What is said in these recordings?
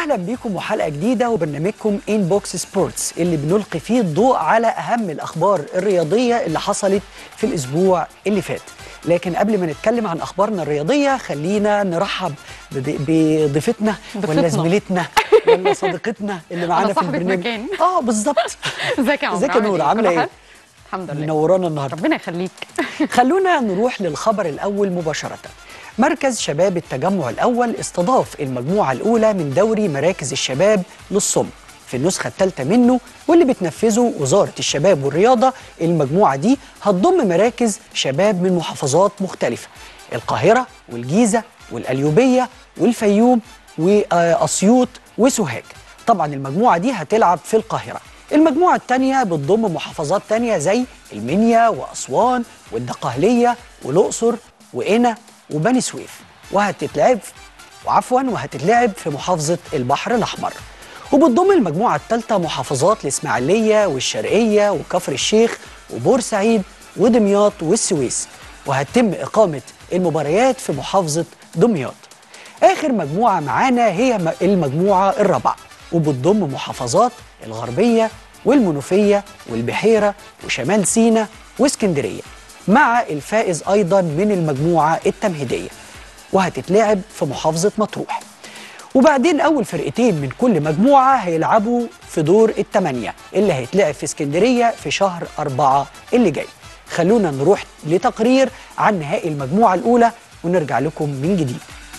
اهلا بيكم وحلقه جديده وبرنامجكم ان بوكس سبورتس اللي بنلقي فيه الضوء على اهم الاخبار الرياضيه اللي حصلت في الاسبوع اللي فات لكن قبل ما نتكلم عن اخبارنا الرياضيه خلينا نرحب ب- بضيفتنا ولا ضيفتنا. زميلتنا ولا صديقتنا اللي معانا أنا في صاحبة البرنامج مكان. اه بالظبط ازيك يا عمر ازيك يا عامل نور إيه؟ عامله كله ايه حلو؟ الحمد لله منورانا النهارده ربنا يخليك خلونا نروح للخبر الأول مباشرة مركز شباب التجمع الأول استضاف المجموعة الأولى من دوري مراكز الشباب للصم في النسخة الثالثة منه واللي بتنفذه وزارة الشباب والرياضة المجموعة دي هتضم مراكز شباب من محافظات مختلفة القاهرة والجيزة والقليوبية والفيوم وأسيوط وسوهاج طبعا المجموعة دي هتلعب في القاهرة المجموعة التانية بتضم محافظات تانية زي المنيا وأسوان والدقهلية والأقصر وقنا وبني سويف وهتتلعب وعفوا وهتتلعب في محافظة البحر الأحمر وبتضم المجموعة الثالثة محافظات الإسماعيلية والشرقية وكفر الشيخ وبورسعيد ودمياط والسويس وهتتم إقامة المباريات في محافظة دمياط آخر مجموعة معانا هي م- المجموعة الرابعة وبتضم محافظات الغربية والمنوفية والبحيرة وشمال سيناء واسكندرية مع الفائز أيضا من المجموعة التمهيدية وهتتلعب في محافظة مطروح وبعدين أول فرقتين من كل مجموعة هيلعبوا في دور الثمانية اللي هيتلعب في اسكندرية في شهر أربعة اللي جاي خلونا نروح لتقرير عن نهائي المجموعة الأولى ونرجع لكم من جديد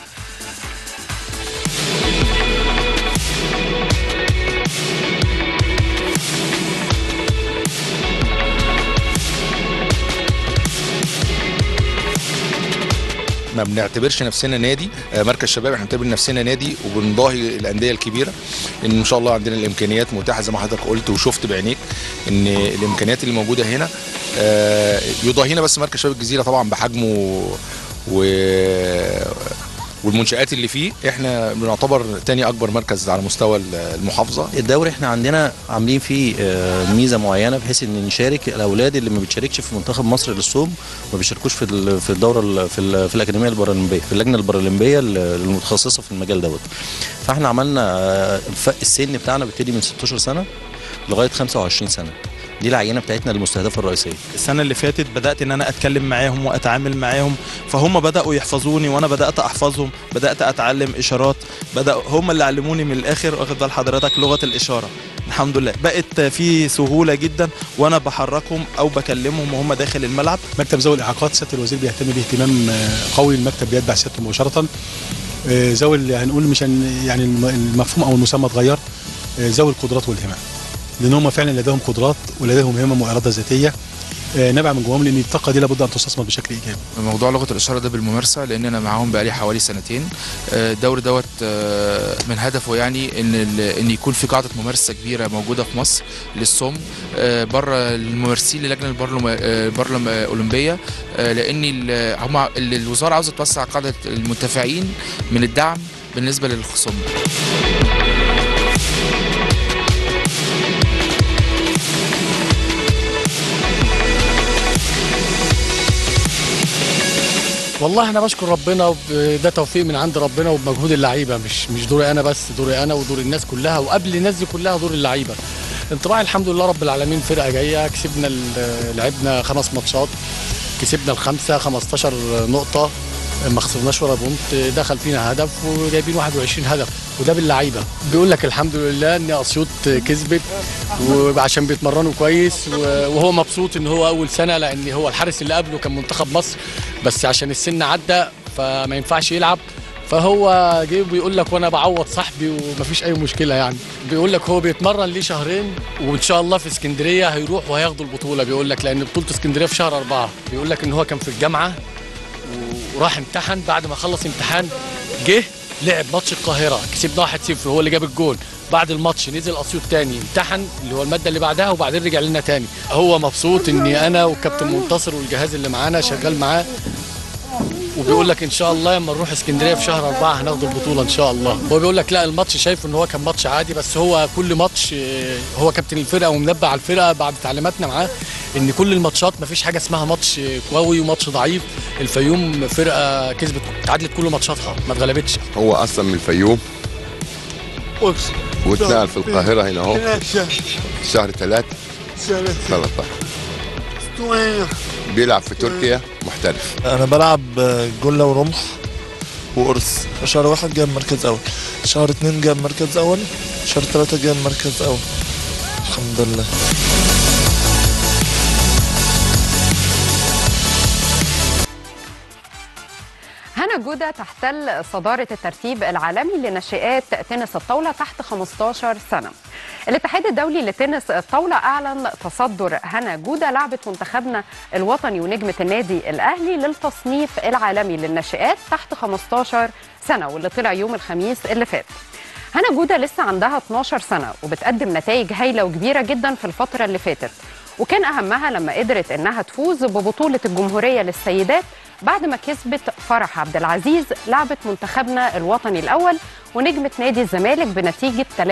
ما بنعتبرش نفسنا نادي آه، مركز شباب احنا بنعتبر نفسنا نادي وبنضاهي الانديه الكبيره ان ان شاء الله عندنا الامكانيات متاحه زي ما حضرتك قلت وشفت بعينيك ان الامكانيات اللي موجوده هنا آه، يضاهينا بس مركز شباب الجزيره طبعا بحجمه و والمنشآت اللي فيه احنا بنعتبر تاني اكبر مركز على مستوى المحافظه الدوري احنا عندنا عاملين فيه آه، ميزه معينه بحيث ان نشارك الاولاد اللي ما بتشاركش في منتخب مصر للصوم ما بيشاركوش في ال- في الدوره ال- في, ال- في الاكاديميه البارالمبيه في اللجنه البارالمبيه ال- المتخصصه في المجال دوت فاحنا عملنا آه، الف- السن بتاعنا بيبتدي من 16 سنه لغايه 25 سنه دي العينه بتاعتنا المستهدفه الرئيسيه السنه اللي فاتت بدات ان انا اتكلم معاهم واتعامل معاهم فهم بداوا يحفظوني وانا بدات احفظهم بدات اتعلم اشارات بدا هم اللي علموني من الاخر واخد بال حضرتك لغه الاشاره الحمد لله بقت في سهوله جدا وانا بحركهم او بكلمهم وهم داخل الملعب مكتب ذوي الاعاقات سياده الوزير بيهتم باهتمام آه، قوي المكتب بيتبع سيادته مباشره آه، ذوي ال- هنقول مش هن- يعني الم- المفهوم او المسمى اتغير آه، ذوي القدرات والهمم لان هم فعلا لديهم قدرات ولديهم همم واراده ذاتيه آه، نابعه من جواهم لان الطاقه دي لابد ان تستثمر بشكل ايجابي موضوع لغه الاشاره ده بالممارسه لان انا معاهم بقالي حوالي سنتين آه، الدوري دوت آه، من هدفه يعني ان ال- ان يكون في قاعده ممارسه كبيره موجوده في مصر للصم آه، بره الممارسين للجنه البرلم- آه، البرلم آه، الاولمبيه آه، لان ال- هم ال- الوزاره عاوزه توسع قاعده المنتفعين من الدعم بالنسبه للخصوم والله انا بشكر ربنا وده توفيق من عند ربنا وبمجهود اللعيبه مش مش دوري انا بس دوري انا ودور الناس كلها وقبل الناس دي كلها دور اللعيبه انطباعي الحمد لله رب العالمين فرقه جايه كسبنا ال- لعبنا خمس ماتشات كسبنا الخمسه 15 نقطه ما خسرناش ولا بونت دخل فينا هدف وجايبين 21 هدف وده باللعيبه بيقول لك الحمد لله ان اسيوط كسبت وعشان بيتمرنوا كويس و- وهو مبسوط ان هو اول سنه لان هو الحارس اللي قبله كان منتخب مصر بس عشان السن عدى فما ينفعش يلعب فهو جه بيقول لك وانا بعوض صاحبي ومفيش اي مشكله يعني بيقول لك هو بيتمرن ليه شهرين وان شاء الله في اسكندريه هيروح وهياخدوا البطوله بيقول لك لان بطوله اسكندريه في شهر أربعة بيقول لك ان هو كان في الجامعه وراح امتحن بعد ما خلص امتحان جه لعب ماتش القاهره كسبنا 1-0 هو اللي جاب الجول بعد الماتش نزل اسيوط تاني امتحن اللي هو الماده اللي بعدها وبعدين رجع لنا تاني هو مبسوط اني انا والكابتن منتصر والجهاز اللي معانا شغال معاه وبيقول لك ان شاء الله لما نروح اسكندريه في شهر أربعة هناخد البطوله ان شاء الله هو بيقول لك لا الماتش شايف ان هو كان ماتش عادي بس هو كل ماتش آه، هو كابتن الفرقه ومنبه على الفرقه بعد تعليماتنا معاه ان كل الماتشات مفيش حاجه اسمها ماتش قوي وماتش ضعيف الفيوم فرقه كسبت تعادلت كل ماتشاتها ما اتغلبتش هو اصلا من الفيوم واتنقل في القاهرة هنا اهو شهر ثلاثة 13 بيلعب في تركيا محترف انا بلعب جله ورمح وقرص شهر واحد جايب مركز اول شهر اتنين جايب مركز اول شهر تلاتة جايب مركز اول الحمد لله هنا جودة تحتل صدارة الترتيب العالمي لناشئات تنس الطاولة تحت 15 سنة الاتحاد الدولي لتنس الطاولة أعلن تصدر هنا جودة لعبة منتخبنا الوطني ونجمة النادي الأهلي للتصنيف العالمي للناشئات تحت 15 سنة واللي طلع يوم الخميس اللي فات هنا جودة لسه عندها 12 سنة وبتقدم نتائج هايلة وكبيرة جدا في الفترة اللي فاتت وكان أهمها لما قدرت إنها تفوز ببطولة الجمهورية للسيدات بعد ما كسبت فرح عبد العزيز لعبة منتخبنا الوطني الأول ونجمة نادي الزمالك بنتيجة 3-0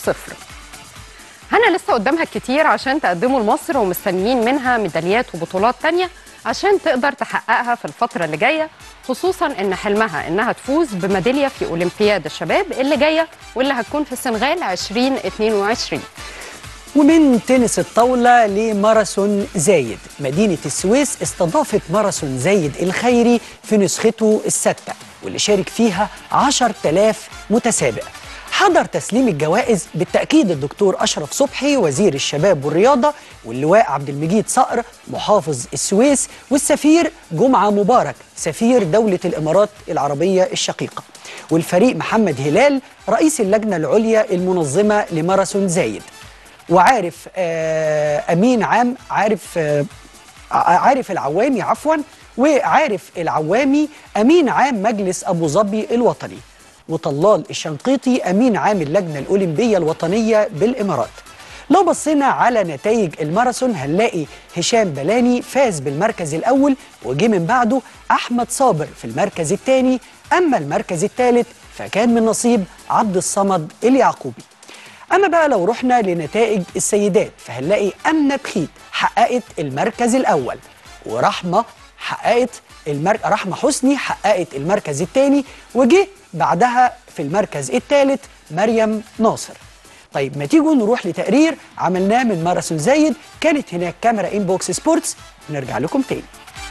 هنا لسه قدامها كتير عشان تقدمه لمصر ومستنيين منها ميداليات وبطولات تانية عشان تقدر تحققها في الفترة اللي جاية خصوصا ان حلمها انها تفوز بميدالية في اولمبياد الشباب اللي جاية واللي هتكون في السنغال 2022 ومن تنس الطاولة لماراثون زايد مدينة السويس استضافت ماراثون زايد الخيري في نسخته السادسة واللي شارك فيها 10000 متسابق حضر تسليم الجوائز بالتأكيد الدكتور أشرف صبحي وزير الشباب والرياضة واللواء عبد المجيد صقر محافظ السويس والسفير جمعة مبارك سفير دولة الإمارات العربية الشقيقة والفريق محمد هلال رئيس اللجنة العليا المنظمة لماراثون زايد وعارف آه امين عام عارف آه عارف العوامي عفوا وعارف العوامي امين عام مجلس ابو ظبي الوطني وطلال الشنقيطي امين عام اللجنه الاولمبيه الوطنيه بالامارات لو بصينا على نتائج الماراثون هنلاقي هشام بلاني فاز بالمركز الاول وجه من بعده احمد صابر في المركز الثاني اما المركز الثالث فكان من نصيب عبد الصمد اليعقوبي اما بقى لو رحنا لنتائج السيدات فهنلاقي امنه بخيت حققت المركز الاول ورحمه حققت المر... رحمه حسني حققت المركز الثاني وجه بعدها في المركز الثالث مريم ناصر طيب ما تيجوا نروح لتقرير عملناه من ماراثون زايد كانت هناك كاميرا انبوكس سبورتس نرجع لكم تاني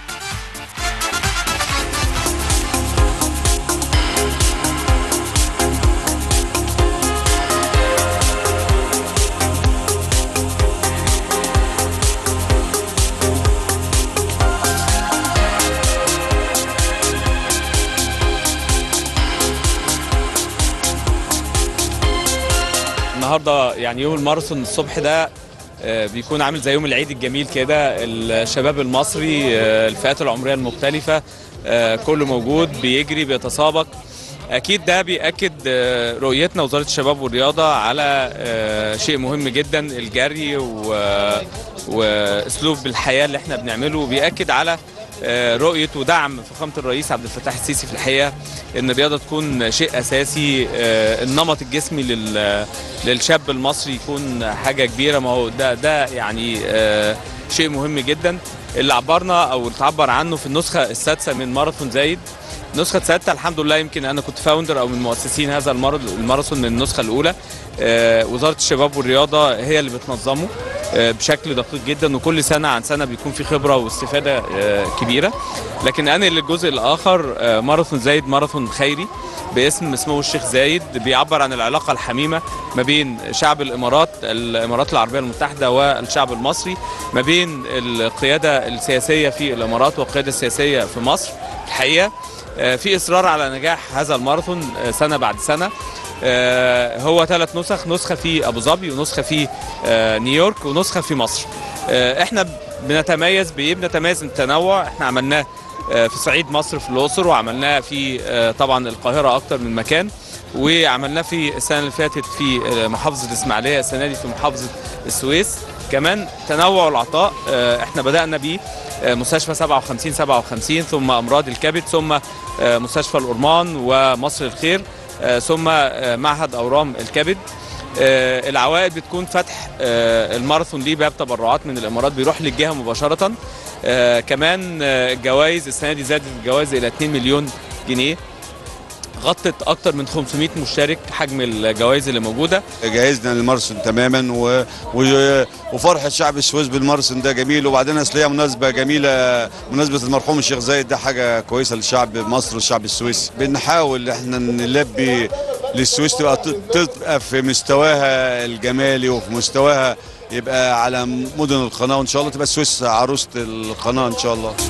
النهارده يعني يوم الماراثون الصبح ده آه، بيكون عامل زي يوم العيد الجميل كده الشباب المصري آه، الفئات العمريه المختلفه آه، كله موجود بيجري بيتسابق اكيد ده بياكد آه، رؤيتنا وزاره الشباب والرياضه على آه، شيء مهم جدا الجري و- واسلوب الحياه اللي احنا بنعمله وبياكد على آه، رؤيه ودعم فخامه الرئيس عبد الفتاح السيسي في الحقيقه ان الرياضه تكون شيء اساسي آه، النمط الجسمي لل- للشاب المصري يكون حاجه كبيره ما هو ده ده يعني آه، شيء مهم جدا اللي عبرنا او اللي تعبر عنه في النسخه السادسه من ماراثون زايد نسخة سادسة الحمد لله يمكن أنا كنت فاوندر أو من مؤسسين هذا المار- الماراثون من النسخة الأولى آه، وزارة الشباب والرياضة هي اللي بتنظمه آه، بشكل دقيق جدا وكل سنة عن سنة بيكون في خبرة واستفادة آه، كبيرة لكن أنا للجزء الآخر آه، ماراثون زايد ماراثون خيري باسم اسمه الشيخ زايد بيعبر عن العلاقة الحميمة ما بين شعب الإمارات الإمارات العربية المتحدة والشعب المصري ما بين القيادة السياسية في الإمارات والقيادة السياسية في مصر الحقيقة آه، في اصرار على نجاح هذا الماراثون آه، سنه بعد سنه آه، هو ثلاث نسخ نسخه في ابو ظبي ونسخه في آه، نيويورك ونسخه في مصر آه، احنا بنتميز بايه بنتميز بالتنوع احنا عملناه آه، في صعيد مصر في الاقصر وعملناه في آه، طبعا القاهره اكتر من مكان وعملناه في السنه اللي فاتت في آه، محافظه الاسماعيليه السنه دي في محافظه السويس كمان تنوع العطاء آه، احنا بدانا بيه آه، مستشفى 57 57 ثم امراض الكبد ثم آه، مستشفى الأورمان ومصر الخير آه، ثم آه، معهد اورام الكبد آه، العوائد بتكون فتح آه، الماراثون ليه باب تبرعات من الامارات بيروح للجهه مباشره آه، كمان آه، الجوائز السنه دي زادت الجوائز الى 2 مليون جنيه غطت اكتر من 500 مشترك حجم الجوائز اللي موجوده جهزنا للماراثون تماما و... و... وفرحه شعب السويس بالماراثون ده جميل وبعدين اصل هي مناسبه جميله مناسبه المرحوم الشيخ زايد ده حاجه كويسه للشعب مصر والشعب السويسي بنحاول احنا نلبي للسويس تبقى تبقى في مستواها الجمالي وفي مستواها يبقى على مدن القناه وان شاء الله تبقى السويس عروسه القناه ان شاء الله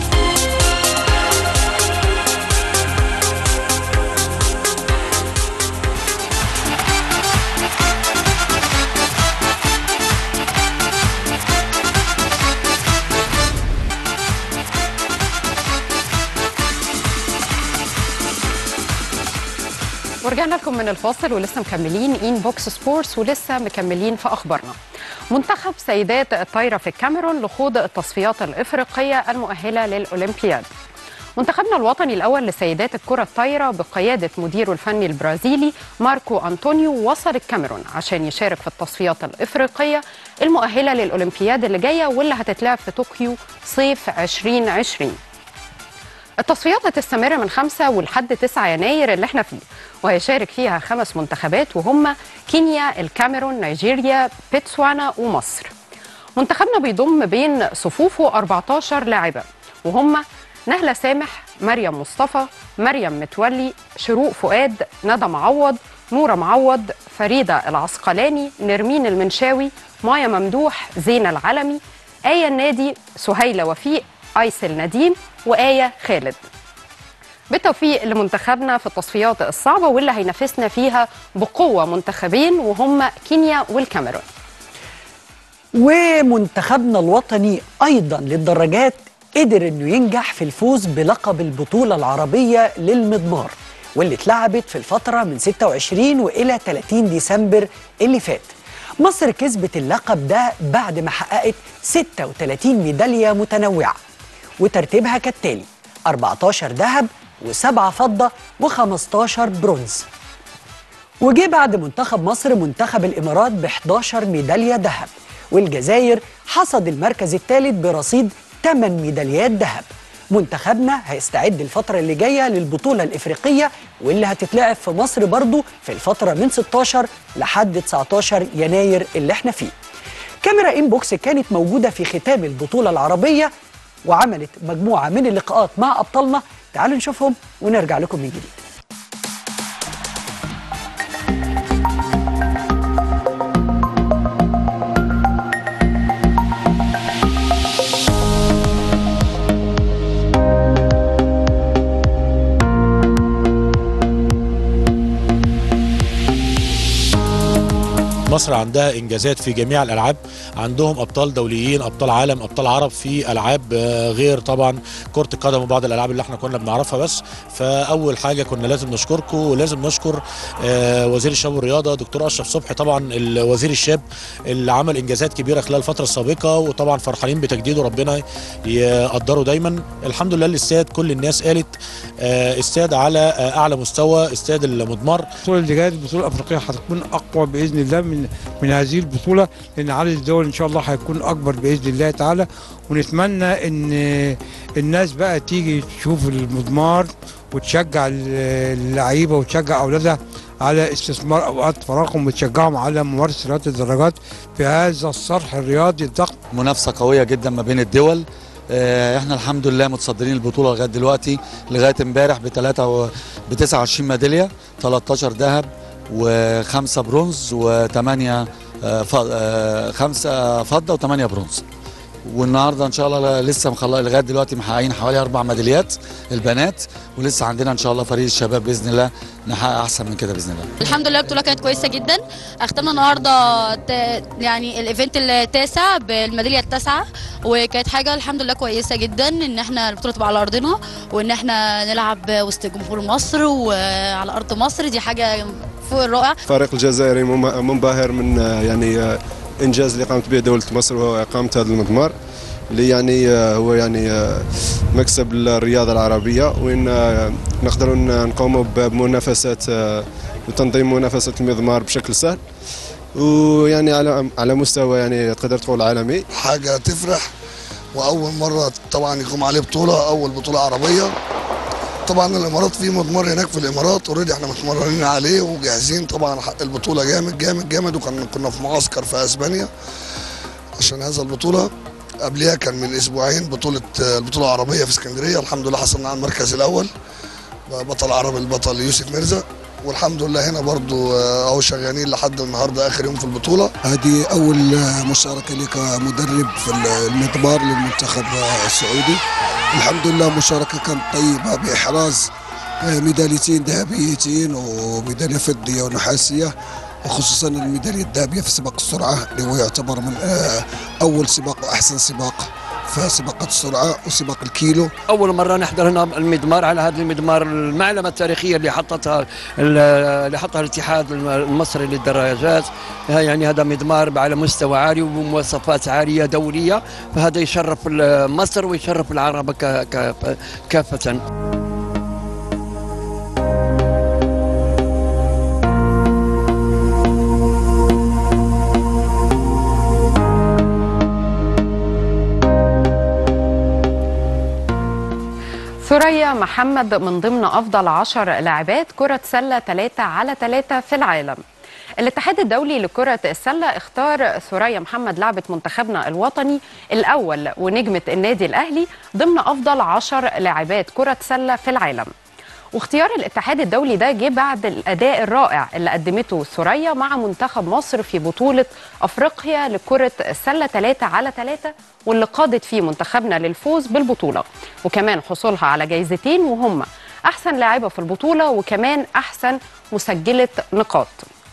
ورجعنا لكم من الفاصل ولسه مكملين ان بوكس سبورتس ولسه مكملين في اخبارنا. منتخب سيدات الطايره في الكاميرون لخوض التصفيات الافريقيه المؤهله للاولمبياد. منتخبنا الوطني الاول لسيدات الكره الطايره بقياده مديره الفني البرازيلي ماركو انطونيو وصل الكاميرون عشان يشارك في التصفيات الافريقيه المؤهله للاولمبياد اللي جايه واللي هتتلعب في طوكيو صيف 2020. التصفيات هتستمر من 5 ولحد 9 يناير اللي احنا فيه وهيشارك فيها خمس منتخبات وهم كينيا الكاميرون نيجيريا بيتسوانا ومصر منتخبنا بيضم بين صفوفه 14 لاعبة وهم نهلة سامح مريم مصطفى مريم متولي شروق فؤاد ندى معوض نورة معوض فريدة العسقلاني نرمين المنشاوي مايا ممدوح زينة العلمي آية النادي سهيلة وفيق أيسل نديم وآية خالد بالتوفيق لمنتخبنا في التصفيات الصعبة واللي هينافسنا فيها بقوة منتخبين وهم كينيا والكاميرون ومنتخبنا الوطني أيضا للدراجات قدر انه ينجح في الفوز بلقب البطولة العربية للمضمار واللي اتلعبت في الفترة من 26 وإلى 30 ديسمبر اللي فات مصر كسبت اللقب ده بعد ما حققت 36 ميدالية متنوعة وترتيبها كالتالي 14 ذهب و7 فضة و15 برونز وجه بعد منتخب مصر منتخب الإمارات ب 11 ميدالية ذهب والجزائر حصد المركز الثالث برصيد 8 ميداليات ذهب منتخبنا هيستعد الفترة اللي جاية للبطولة الإفريقية واللي هتتلعب في مصر برضو في الفترة من 16 لحد 19 يناير اللي احنا فيه كاميرا إنبوكس كانت موجودة في ختام البطولة العربية وعملت مجموعة من اللقاءات مع أبطالنا تعالوا نشوفهم ونرجع لكم من جديد مصر عندها انجازات في جميع الالعاب عندهم ابطال دوليين ابطال عالم ابطال عرب في العاب آه، غير طبعا كره القدم وبعض الالعاب اللي احنا كنا بنعرفها بس فاول حاجه كنا لازم نشكركم ولازم نشكر آه، وزير الشباب والرياضه دكتور اشرف صبحي طبعا وزير الشاب اللي عمل انجازات كبيره خلال الفتره السابقه وطبعا فرحانين بتجديده ربنا يقدره دايما الحمد لله الاستاد كل الناس قالت آه، استاد على آه، اعلى مستوى استاد المضمار البطوله اللي جايه البطوله الافريقيه هتكون اقوى باذن الله من من هذه البطوله لان عدد الدول ان شاء الله هيكون اكبر باذن الله تعالى ونتمنى ان الناس بقى تيجي تشوف المضمار وتشجع اللعيبه وتشجع اولادها على استثمار اوقات فراغهم وتشجعهم على ممارسه رياضه الدراجات في هذا الصرح الرياضي الضخم منافسه قويه جدا ما بين الدول آه، احنا الحمد لله متصدرين البطوله لغايه دلوقتي لغايه امبارح بثلاثه و... ب 29 ميداليه 13 ذهب وخمسه برونز وثمانيه خمسه فضه وثمانيه برونز والنهارده ان شاء الله لسه مخلص لغايه دلوقتي محققين حوالي اربع ميداليات البنات ولسه عندنا ان شاء الله فريق الشباب باذن الله نحقق احسن من كده باذن الله الحمد لله البطوله كانت كويسه جدا اختمنا النهارده ت- يعني الايفنت التاسع بالميداليه التاسعه وكانت حاجه الحمد لله كويسه جدا ان احنا البطوله تبقى على ارضنا وان احنا نلعب وسط جمهور مصر وعلى ارض مصر دي حاجه فوق الرائع الفريق الجزائري مم- منبهر من آه، يعني آه، انجاز اللي قامت به دوله مصر وهو اقامه هذا المضمار اللي يعني آه، هو يعني آه، مكسب للرياضه العربيه وان آه، نقدروا ن- نقوموا ب- بمنافسات آه، وتنظيم منافسات المضمار بشكل سهل ويعني على على مستوى يعني تقدر تقول عالمي حاجة تفرح وأول مرة طبعا يقوم عليه بطولة أول بطولة عربية طبعا الامارات في مضمار هناك في الامارات اوريدي احنا متمرنين عليه وجاهزين طبعا حق البطوله جامد جامد جامد وكان كنا في معسكر في اسبانيا عشان هذا البطوله قبلها كان من اسبوعين بطوله البطوله العربيه في اسكندريه الحمد لله حصلنا على المركز الاول بطل عرب البطل يوسف مرزا والحمد لله هنا برضو آه، اهو شغالين لحد النهارده اخر يوم في البطوله هذه أول مشاركة لي كمدرب في المضمار للمنتخب السعودي الحمد لله مشاركة كانت طيبة بإحراز ميداليتين ذهبيتين وميدالية فضية ونحاسية وخصوصا الميدالية الذهبية في سباق السرعة اللي هو يعتبر من آه، أول سباق وأحسن سباق في سباقات السرعة وسباق الكيلو اول مره نحضر هنا المضمار على هذا المضمار المعلمه التاريخيه اللي حطتها اللي حطها الاتحاد المصري للدراجات يعني هذا مضمار على مستوى عالي وبمواصفات عاليه دوليه فهذا يشرف مصر ويشرف العرب ك- ك- كافه ثريا محمد من ضمن أفضل عشر لاعبات كرة سلة 3 على 3 في العالم الاتحاد الدولي لكرة السلة اختار ثريا محمد لاعبة منتخبنا الوطني الأول ونجمة النادي الأهلي ضمن أفضل عشر لاعبات كرة سلة في العالم واختيار الاتحاد الدولي ده جه بعد الاداء الرائع اللي قدمته ثريا مع منتخب مصر في بطوله افريقيا لكره السله 3 على 3 واللي قادت فيه منتخبنا للفوز بالبطوله وكمان حصولها على جايزتين وهم احسن لاعبه في البطوله وكمان احسن مسجله نقاط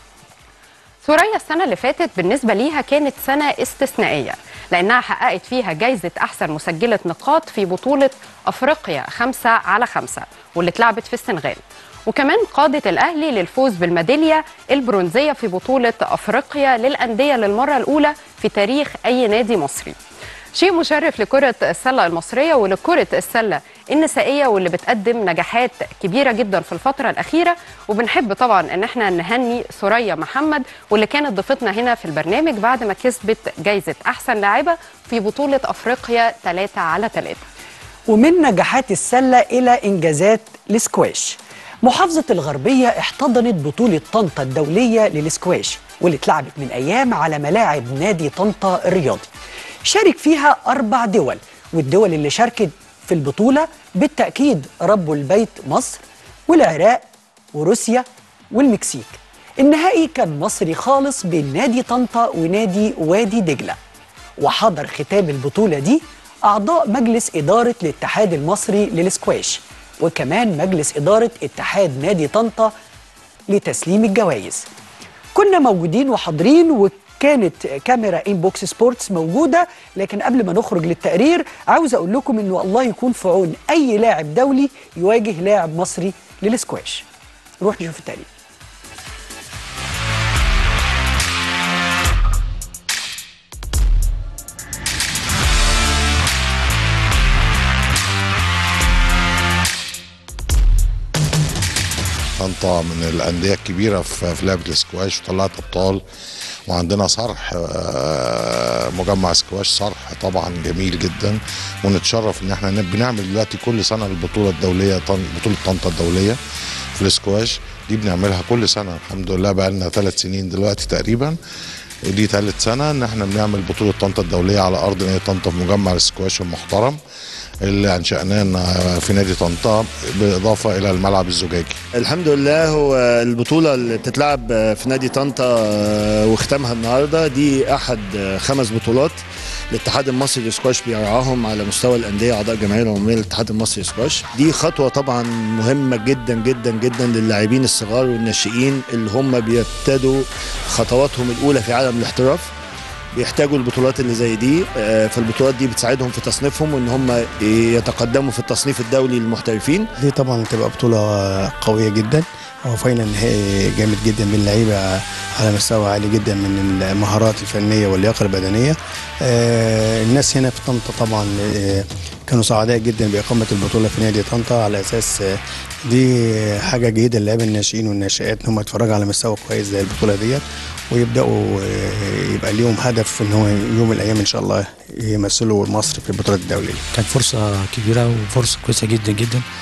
ثريا السنة اللي فاتت بالنسبة ليها كانت سنة استثنائية لأنها حققت فيها جايزة أحسن مسجلة نقاط في بطولة أفريقيا خمسة على خمسة واللي اتلعبت في السنغال وكمان قادت الأهلي للفوز بالميدالية البرونزية في بطولة أفريقيا للأندية للمرة الأولى في تاريخ أي نادي مصري شيء مشرف لكرة السلة المصرية ولكرة السلة النسائية واللي بتقدم نجاحات كبيرة جدا في الفترة الأخيرة وبنحب طبعا ان احنا نهني ثريا محمد واللي كانت ضيفتنا هنا في البرنامج بعد ما كسبت جايزة أحسن لاعبة في بطولة أفريقيا 3 على 3 ومن نجاحات السلة إلى إنجازات السكواش محافظة الغربية احتضنت بطولة طنطا الدولية للسكواش واللي اتلعبت من أيام على ملاعب نادي طنطا الرياضي شارك فيها أربع دول والدول اللي شاركت في البطولة بالتأكيد رب البيت مصر والعراق وروسيا والمكسيك النهائي كان مصري خالص بين نادي طنطا ونادي وادي دجلة وحضر ختام البطولة دي أعضاء مجلس إدارة الاتحاد المصري للسكواش وكمان مجلس إدارة اتحاد نادي طنطا لتسليم الجوائز كنا موجودين وحاضرين وكانت كاميرا انبوكس سبورتس موجودة لكن قبل ما نخرج للتقرير عاوز أقول لكم إنه الله يكون في عون أي لاعب دولي يواجه لاعب مصري للسكواش نروح نشوف التقرير طنطا من الانديه الكبيره في في لعبه السكواش وطلعت ابطال وعندنا صرح آه، مجمع سكواش صرح طبعا جميل جدا ونتشرف ان احنا بنعمل دلوقتي كل سنه البطوله الدوليه طن- بطوله طنطا الدوليه في السكواش دي بنعملها كل سنه الحمد لله بقى لنا ثلاث سنين دلوقتي تقريبا دي ثالث سنه ان احنا بنعمل بطوله طنطا الدوليه على ارض نادي طنطا في مجمع السكواش المحترم اللي انشأناه في نادي طنطا بالاضافه الى الملعب الزجاجي الحمد لله هو البطولة اللي بتتلعب في نادي طنطا وختامها النهاردة دي أحد خمس بطولات الاتحاد المصري للسكواش بيرعاهم على مستوى الأندية أعضاء الجمعية العمومية للاتحاد المصري للسكواش دي خطوة طبعا مهمة جدا جدا جدا للاعبين الصغار والناشئين اللي هم بيبتدوا خطواتهم الأولى في عالم الاحتراف بيحتاجوا البطولات اللي زي دي آه، فالبطولات دي بتساعدهم في تصنيفهم وان هم يتقدموا في التصنيف الدولي للمحترفين دي طبعا تبقى بطولة قوية جدا هو فاينل نهائي جامد جدا بين لعيبة على مستوى عالي جدا من المهارات الفنية واللياقة البدنية آه، الناس هنا في طنطا طبعا آه، كانوا سعداء جدا بإقامة البطولة في نادي طنطا على أساس آه، دي حاجة جيدة للاعبين الناشئين والناشئات إن هم يتفرجوا على مستوى كويس زي البطولة ديت ويبدأوا آه، يبقى ليهم هدف إن هو يوم من الأيام إن شاء الله يمثلوا مصر في البطولات الدولية كانت فرصة كبيرة وفرصة كويسة جدا جدا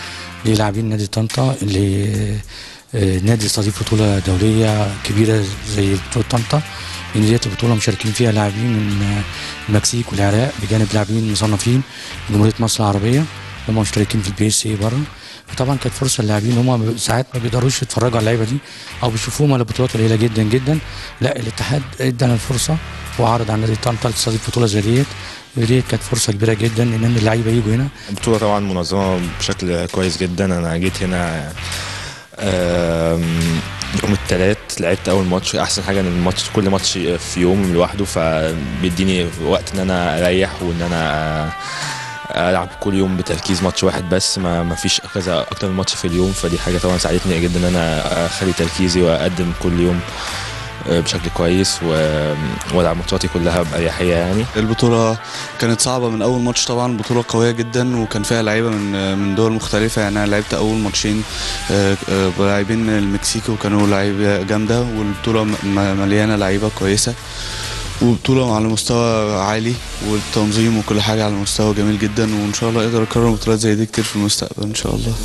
للاعبين نادي طنطا اللي آه، نادي يستضيف بطوله دوليه كبيره زي بطوله طنطا لان ديت البطوله مشاركين فيها لاعبين من آه، المكسيك والعراق بجانب لاعبين مصنفين من جمهوريه مصر العربيه هم مشتركين في البي اس اي بره فطبعا كانت فرصه للاعبين هم ساعات ما بيقدروش يتفرجوا على اللعيبه دي او بيشوفوهم على بطولات قليله جدا جدا لا الاتحاد ادانا الفرصه وعرض على نادي طنطا تستضيف بطوله زي ديت ودي كانت فرصه كبيره جدا ان اللعيبه يجوا هنا البطولة طبعا منظمة بشكل كويس جدا أنا جيت هنا آم، يوم الثلاث لعبت أول ماتش أحسن حاجة إن الماتش كل ماتش في يوم لوحده فبيديني وقت إن أنا أريح وإن أنا ألعب كل يوم بتركيز ماتش واحد بس ما ما فيش كذا أكتر من ماتش في اليوم فدي حاجة طبعا ساعدتني جدا إن أنا أخلي تركيزي وأقدم كل يوم بشكل كويس و- والعب ماتشاتي كلها بأريحية يعني البطولة كانت صعبة من أول ماتش طبعا بطولة قوية جدا وكان فيها لعيبة من من دول مختلفة يعني أنا لعبت أول ماتشين آه، آه، بلاعبين من المكسيك وكانوا لعيبة جامدة والبطولة م- م- مليانة لعيبة كويسة وبطولة على مستوى عالي والتنظيم وكل حاجة على مستوى جميل جدا وإن شاء الله أقدر أكرر بطولات زي دي كتير في المستقبل إن شاء الله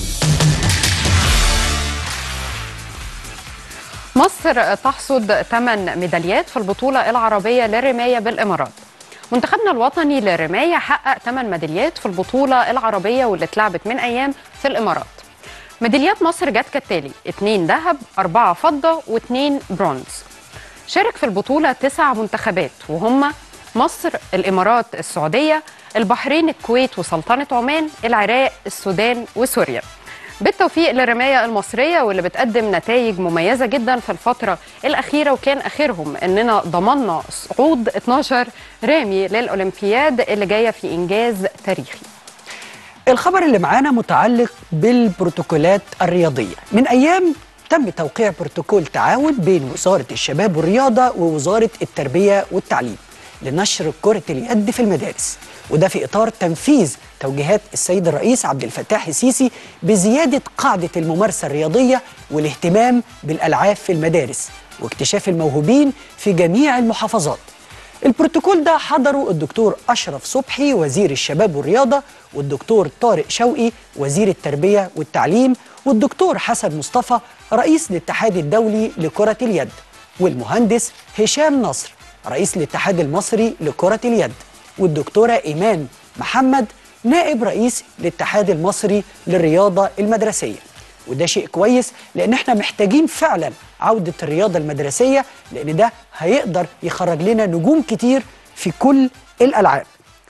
مصر تحصد 8 ميداليات في البطولة العربية للرماية بالإمارات منتخبنا الوطني للرماية حقق 8 ميداليات في البطولة العربية واللي اتلعبت من أيام في الإمارات ميداليات مصر جت كالتالي 2 ذهب 4 فضة و2 برونز شارك في البطولة تسع منتخبات وهم مصر الإمارات السعودية البحرين الكويت وسلطنة عمان العراق السودان وسوريا بالتوفيق للرماية المصرية واللي بتقدم نتائج مميزة جدا في الفترة الأخيرة وكان آخرهم إننا ضمننا صعود 12 رامي للأولمبياد اللي جاية في إنجاز تاريخي الخبر اللي معانا متعلق بالبروتوكولات الرياضية من أيام تم توقيع بروتوكول تعاون بين وزارة الشباب والرياضة ووزارة التربية والتعليم لنشر كرة اليد في المدارس وده في إطار تنفيذ توجيهات السيد الرئيس عبد الفتاح السيسي بزيادة قاعدة الممارسة الرياضية والاهتمام بالألعاب في المدارس واكتشاف الموهوبين في جميع المحافظات البروتوكول ده حضره الدكتور أشرف صبحي وزير الشباب والرياضة والدكتور طارق شوقي وزير التربية والتعليم والدكتور حسن مصطفى رئيس الاتحاد الدولي لكرة اليد والمهندس هشام نصر رئيس الاتحاد المصري لكرة اليد والدكتورة إيمان محمد نائب رئيس الاتحاد المصري للرياضة المدرسية وده شيء كويس لان احنا محتاجين فعلا عوده الرياضه المدرسيه لان ده هيقدر يخرج لنا نجوم كتير في كل الالعاب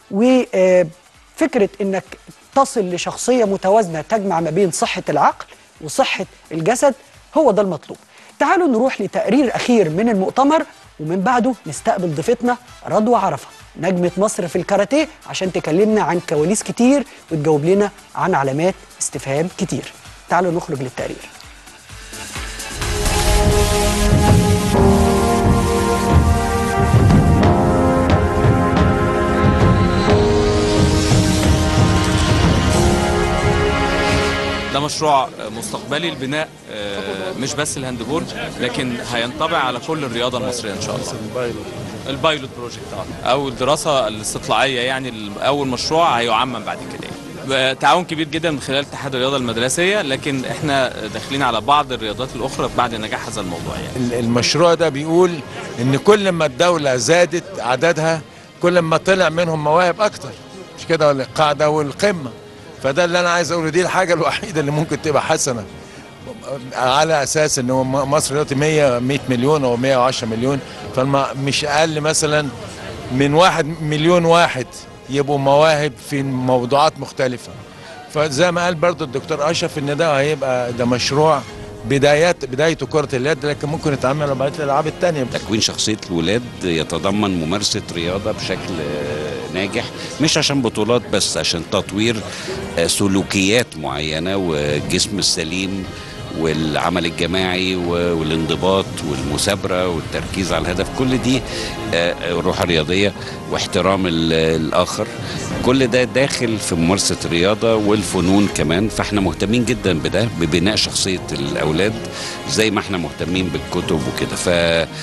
وفكره انك تصل لشخصيه متوازنه تجمع ما بين صحه العقل وصحه الجسد هو ده المطلوب تعالوا نروح لتقرير اخير من المؤتمر ومن بعده نستقبل ضيفتنا رضوى عرفه نجمة مصر في الكاراتيه عشان تكلمنا عن كواليس كتير وتجاوب لنا عن علامات استفهام كتير تعالوا نخرج للتقرير ده مشروع مستقبلي لبناء آه، مش بس الهاندبول لكن هينطبع على كل الرياضه المصريه ان شاء الله البايلوت بروجكت اه او الدراسه الاستطلاعيه يعني اول مشروع هيعمم بعد كده يعني. تعاون كبير جدا من خلال اتحاد الرياضه المدرسيه لكن احنا داخلين على بعض الرياضات الاخرى بعد نجاح هذا الموضوع يعني المشروع ده بيقول ان كل ما الدولة زادت عددها كل ما طلع منهم مواهب اكتر مش كده ولا القاعدة والقمة فده اللي انا عايز اقوله دي الحاجة الوحيدة اللي ممكن تبقى حسنة على اساس ان هو م- مصر دلوقتي 100 100 مليون او 110 مليون فمش اقل مثلا من واحد مليون واحد يبقوا مواهب في موضوعات مختلفة فزي ما قال برضو الدكتور اشرف ان ده هيبقى ده مشروع بدايات بدايته كرة اليد لكن ممكن يتعمل على بقية الالعاب التانية تكوين شخصية الولاد يتضمن ممارسة رياضة بشكل آه، ناجح مش عشان بطولات بس عشان تطوير آه، سلوكيات معينة والجسم السليم والعمل الجماعي و- والانضباط والمثابرة والتركيز على الهدف كل دي آه، الروح الرياضية واحترام ال- الآخر كل ده داخل في ممارسة الرياضة والفنون كمان فاحنا مهتمين جدا بده ببناء شخصية الأولاد زي ما احنا مهتمين بالكتب وكده ف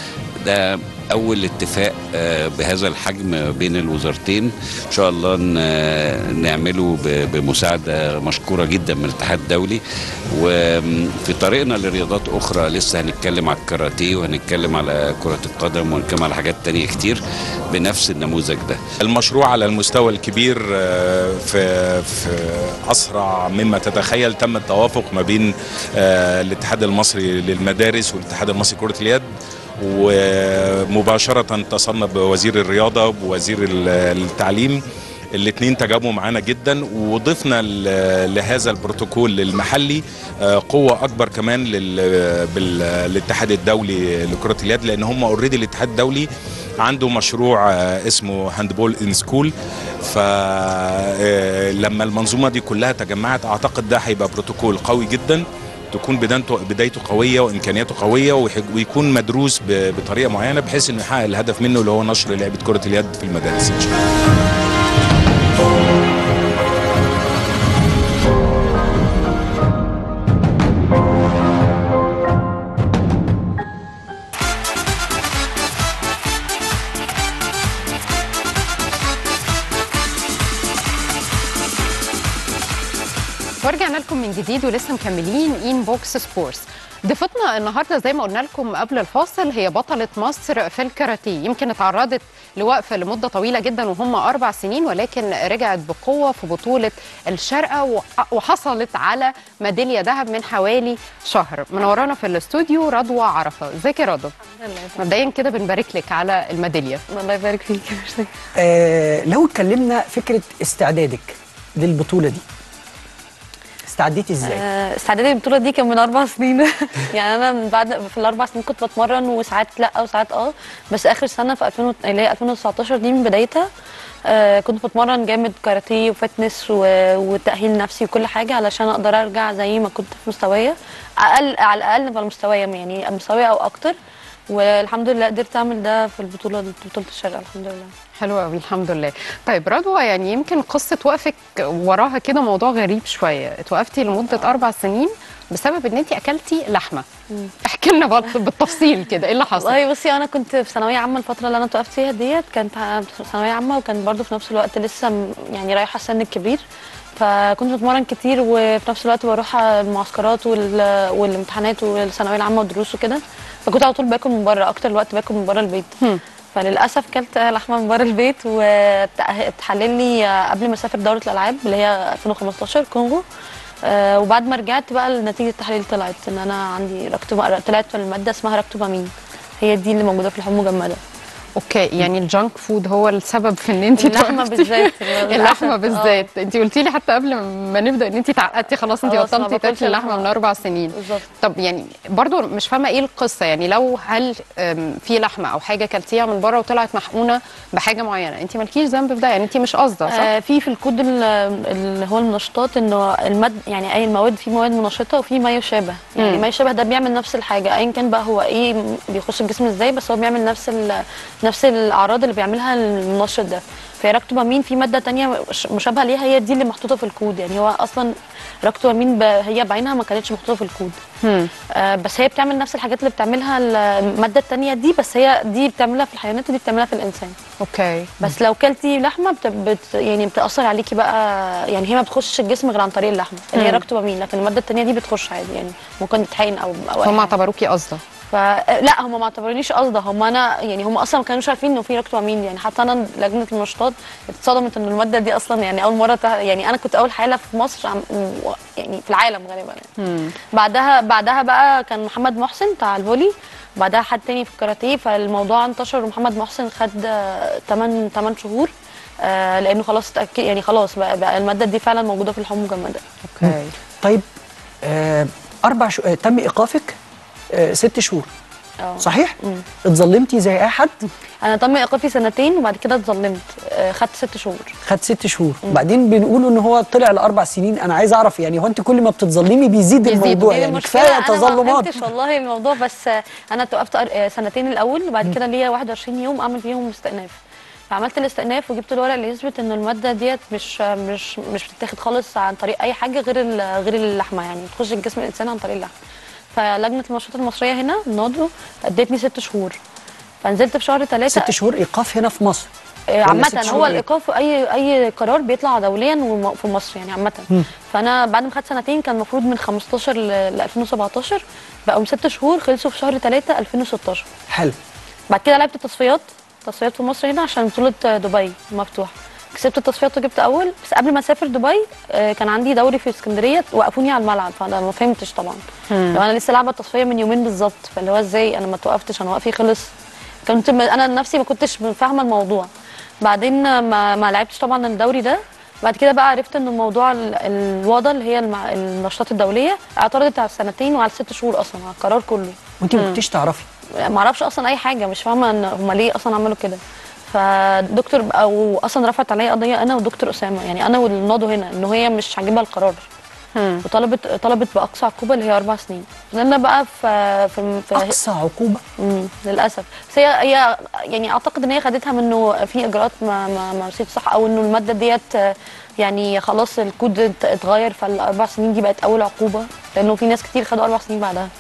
ده اول اتفاق آه، بهذا الحجم بين الوزارتين ان شاء الله ن- نعمله ب- بمساعده مشكوره جدا من الاتحاد الدولي وفي طريقنا لرياضات اخرى لسه هنتكلم على الكاراتيه وهنتكلم على كره القدم وهنتكلم على حاجات تانية كتير بنفس النموذج ده المشروع على المستوى الكبير آه، في في اسرع مما تتخيل تم التوافق ما بين آه، الاتحاد المصري للمدارس والاتحاد المصري لكره اليد ومباشره اتصلنا بوزير الرياضه ووزير ال- التعليم الاثنين تجاوبوا معانا جدا وضفنا ل- لهذا البروتوكول المحلي آه، قوه اكبر كمان لل- بال- للاتحاد الدولي لكره اليد لان هم اوريدي الاتحاد الدولي عنده مشروع آه، اسمه هاندبول ان سكول فلما المنظومه دي كلها تجمعت اعتقد ده هيبقى بروتوكول قوي جدا تكون بدايته بدايته قويه وامكانياته قويه ويح- ويكون مدروس ب- بطريقه معينه بحيث انه يحقق الهدف منه اللي هو نشر لعبه كره اليد في المدارس ان شاء الله ورجعنا لكم من جديد ولسه مكملين ان بوكس سبورتس ضيفتنا النهارده زي ما قلنا لكم قبل الفاصل هي بطلة مصر في الكاراتيه يمكن اتعرضت لوقف لمدة طويلة جدا وهم أربع سنين ولكن رجعت بقوة في بطولة الشارقة وح- وحصلت على ميدالية ذهب من حوالي شهر منورانا في الاستوديو رضوى عرفة ازيك يا رضوى مبدئيا كده بنبارك لك على الميدالية الله يبارك فيك آه لو اتكلمنا فكره استعدادك للبطوله دي استعديتي ازاي؟ آه، استعدادي للبطوله دي كان من اربع سنين يعني انا من بعد في الاربع سنين كنت بتمرن وساعات لا وساعات اه بس اخر سنه في 2000 و- اللي هي 2019 دي من بدايتها آه كنت بتمرن جامد كاراتيه وفتنس و- وتاهيل نفسي وكل حاجه علشان اقدر ارجع زي ما كنت في مستوايا اقل على الاقل في مستوايا يعني مستوايا او اكتر والحمد لله قدرت اعمل ده في البطوله دي بطوله الشرق الحمد لله حلو قوي الحمد لله طيب رضوى يعني يمكن قصه وقفك وراها كده موضوع غريب شويه اتوقفتي لمده اربع سنين بسبب ان انت اكلتي لحمه احكي لنا بقى بالتفصيل كده ايه اللي حصل والله بصي انا كنت في ثانويه عامه الفتره اللي انا توقفت فيها ديت كانت في ثانويه عامه وكان برضو في نفس الوقت لسه م- يعني رايحه السن الكبير فكنت بتمرن كتير وفي نفس الوقت بروح المعسكرات وال- والامتحانات والثانويه العامه والدروس وكده فكنت على طول باكل من بره اكتر الوقت باكل من بره البيت فللاسف كلت لحمه من بره البيت واتحلل لي قبل ما اسافر دوره الالعاب اللي هي 2015 كونغو آه، وبعد ما رجعت بقى نتيجه التحليل طلعت ان انا عندي ركتوبا طلعت الماده اسمها ركتوبامين هي دي اللي موجوده في اللحوم المجمده اوكي يعني الجانك فود هو السبب في ان انت اللحمة بالذات، اللحمه للأسف، بالذات انت قلتي لي حتى قبل ما نبدا ان انت تعقدتي خلاص انت خلاص، ما بطلتي باكلش تاكلي لحمه لحمة. من اربع سنين بالظبط طب يعني برضو مش فاهمه ايه القصه يعني لو هل أم، في لحمه او حاجه كلتيها من بره وطلعت محقونه بحاجه معينه انت مالكيش ذنب في ده يعني انت مش قاصده صح؟ آه في في الكود ال- اللي هو المنشطات انه المد يعني اي المواد في مواد منشطه وفي ما يشابه يعني مم. ما يشابه ده بيعمل نفس الحاجه ايا كان بقى هو ايه م- بيخش الجسم ازاي بس هو بيعمل نفس ال- نفس الاعراض اللي بيعملها المنشط ده فهي ركتوبامين في ماده تانية مش- مشابهه ليها هي دي اللي محطوطه في الكود يعني هو اصلا ركتوبامين ب- هي بعينها ما كانتش محطوطه في الكود آه بس هي بتعمل نفس الحاجات اللي بتعملها الماده التانية دي بس هي دي بتعملها في الحيوانات ودي بتعملها في الانسان اوكي بس لو كلتي لحمه بت... بت... يعني بتاثر عليكي بقى يعني هي ما بتخشش الجسم غير عن طريق اللحمه اللي هي مم. ركتوبامين لكن الماده التانية دي بتخش عادي يعني ممكن تتحقن او او فهم اعتبروكي قاصده فلا هم ما اعتبرونيش قصده هم انا يعني هم اصلا ما كانوش عارفين انه في ركتوبامين يعني حتى انا لجنه النشاطات اتصدمت ان الماده دي اصلا يعني اول مره تع... يعني انا كنت اول حاله في مصر عم... يعني في العالم غالبا يعني. بعدها بعدها بقى كان محمد محسن بتاع الفولي بعدها حد تاني في الكاراتيه فالموضوع انتشر ومحمد محسن خد 8 8 شهور آه لانه خلاص اتاكد يعني خلاص بقى, بقى الماده دي فعلا موجوده في اللحوم المجمده اوكي طيب آه اربع شو... آه تم ايقافك آه ست شهور اه صحيح؟ اتظلمتي زي اي حد انا تم ايقافي سنتين وبعد كده اتظلمت آه خدت ست شهور خد ست شهور وبعدين بنقولوا ان هو طلع لاربع سنين انا عايز اعرف يعني هو انت كل ما بتتظلمي بيزيد, الموضوع هي يعني المشكلة كفايه أنا ما تظلمات فهمتش والله الموضوع بس آه، انا توقفت أر- آه، سنتين الاول وبعد كده ليا 21 يوم اعمل فيهم استئناف فعملت الاستئناف وجبت الورق اللي يثبت ان الماده ديت مش آه، مش مش بتتاخد خالص عن طريق اي حاجه غير ال- غير اللحمه يعني بتخش الجسم الانسان عن طريق اللحمه فلجنه النشاط المصريه هنا النادرو ادتني ست شهور فنزلت في شهر ثلاثة ست شهور ايقاف هنا في مصر آه، ولا عامة ست شهور هو إيه؟ الايقاف اي اي قرار بيطلع دوليا وم- في مصر يعني عامة مم. فانا بعد ما خدت سنتين كان المفروض من 15 ل ل 2017 بقوا ست شهور خلصوا في شهر 3 2016 حلو بعد كده لعبت التصفيات تصفيات في مصر هنا عشان بطولة دبي مفتوحة كسبت التصفيات وجبت اول بس قبل ما اسافر دبي آه، كان عندي دوري في اسكندريه وقفوني على الملعب فانا ما فهمتش طبعا مم. لو انا لسه لعبه التصفيه من يومين بالظبط فاللي هو ازاي انا ما توقفتش انا وقفي خلص كنت م- انا نفسي ما كنتش فاهمه الموضوع بعدين ما, ما لعبتش طبعا الدوري ده بعد كده بقى عرفت ان الموضوع ال- الوضع اللي هي المع- النشاطات الدوليه اعترضت على السنتين وعلى الست شهور اصلا على القرار كله وانت ما مم. كنتيش تعرفي ما اعرفش اصلا اي حاجه مش فاهمه ان هم ليه اصلا عملوا كده فدكتور او اصلا رفعت عليا قضيه انا ودكتور اسامه يعني انا والناضو هنا ان هي مش عاجبها القرار وطلبت طلبت باقصى عقوبه اللي هي اربع سنين لان بقى في في, في اقصى عقوبه امم للاسف بس هي هي يعني اعتقد ان هي خدتها منه في اجراءات ما ما ما مشيتش صح او انه الماده ديت آه، يعني خلاص الكود ات- اتغير فالاربع سنين دي بقت اول عقوبه لانه في ناس كتير خدوا اربع سنين بعدها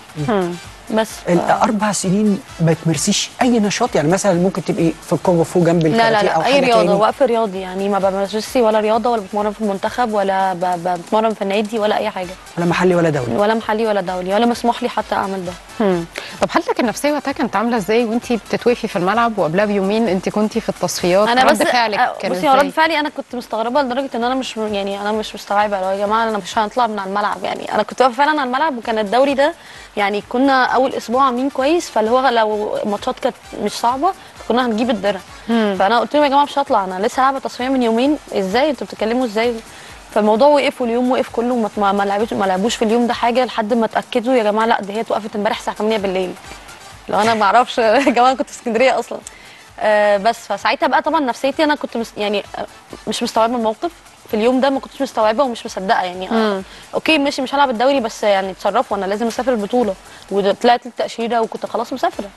بس ف- الاربع سنين ما تمارسيش اي نشاط يعني مثلا ممكن تبقي في الكونغ فو جنب لا لا الكاراتيه او لا اي حاجه رياضه تاني وقف رياضي يعني ما بمارسش ولا رياضه ولا بتمرن في المنتخب ولا ب- ب- بتمرن في النادي ولا اي حاجه ولا محلي ولا دولي ولا محلي ولا دولي ولا مسموح لي حتى اعمل ده مم. طب حالتك النفسيه وقتها كانت عامله ازاي وانت بتتوقفي في الملعب وقبلها بيومين انت كنتي في التصفيات انا بس رد فعلك آه، كان بصي هو رد ازاي؟ فعلي انا كنت مستغربه لدرجه ان انا مش يعني انا مش مستوعبه لو يا جماعه انا مش هنطلع من على الملعب يعني انا كنت واقفه فعلا على الملعب وكان الدوري ده يعني كنا اول اسبوع عاملين كويس فاللي هو لو الماتشات كانت مش صعبه كنا هنجيب الدرع فانا قلت لهم يا جماعه مش هطلع انا لسه لعبه تصفيه من يومين ازاي انتوا بتتكلموا ازاي فالموضوع وقف واليوم وقف كله ما ما- ما لعبوش ما لعبوش في اليوم ده حاجه لحد ما اتاكدوا يا جماعه لا دي هي اتوقفت امبارح الساعه 8 بالليل لو انا ما اعرفش يا جماعه كنت في اسكندريه اصلا آه بس فساعتها بقى طبعا نفسيتي انا كنت مس يعني آه، مش مستوعبه الموقف في اليوم ده ما كنتش مستوعبه ومش مصدقه يعني آه اوكي ماشي مش هلعب الدوري بس يعني اتصرفوا انا لازم اسافر البطوله وطلعت التاشيره وكنت خلاص مسافره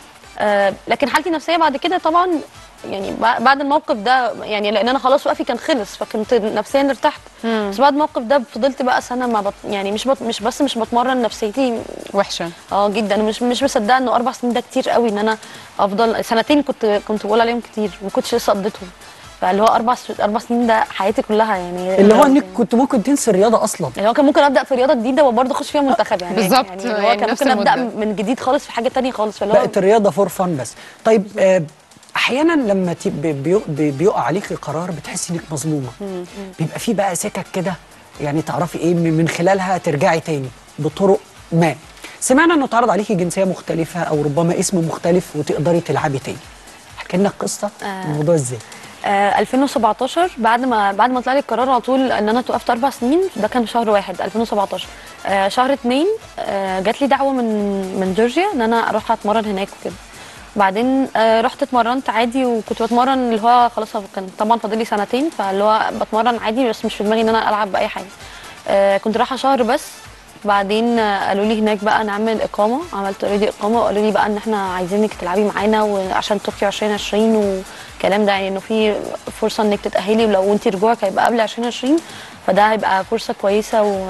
آه لكن حالتي النفسيه بعد كده طبعا يعني بع- بعد الموقف ده يعني لان انا خلاص وقفي كان خلص فكنت نفسيا ارتحت بس بعد الموقف ده فضلت بقى سنه ما بط يعني مش بط مش بس مش بتمرن نفسيتي وحشه اه جدا مش مش مصدقه انه اربع سنين ده كتير قوي ان انا افضل سنتين كنت كنت بقول عليهم كتير ما كنتش لسه قضيتهم فاللي هو اربع س- اربع سنين ده حياتي كلها يعني اللي هو انك كنت ممكن تنسي الرياضه اصلا اللي هو كان ممكن ابدا في رياضه جديده وبرضه اخش فيها منتخب يعني بالظبط، يعني اللي هو يعني كان نفس ممكن ابدا المدة. من جديد خالص في حاجه تانية خالص فاللي هو بقت الرياضه فور فن بس طيب آه احيانا لما تب- بيو- بي- بيقع عليكي قرار بتحسي انك مظلومه مم. بيبقى في بقى سكك كده يعني تعرفي ايه من من خلالها ترجعي تاني بطرق ما سمعنا انه اتعرض عليكي جنسيه مختلفه او ربما اسم مختلف وتقدري تلعبي تاني احكي لنا القصه آه. الموضوع ازاي آه 2017 بعد ما بعد ما طلع لي القرار على طول ان انا توقفت اربع سنين ده كان في شهر واحد 2017 آه شهر اتنين آه جات لي دعوه من من جورجيا ان انا اروح اتمرن هناك وكده بعدين آه رحت اتمرنت عادي وكنت بتمرن اللي هو خلاص كان طبعا فاضل لي سنتين فاللي هو بتمرن عادي بس مش في دماغي ان انا العب باي حاجه آه كنت رايحه شهر بس بعدين آه، قالوا لي هناك بقى نعمل اقامه عملت اوريدي اقامه وقالوا لي بقى ان احنا عايزينك تلعبي معانا وعشان طوكيو 2020 والكلام ده يعني انه في فرصه انك تتاهلي ولو انت رجوعك هيبقى قبل 2020 فده هيبقى فرصه كويسه و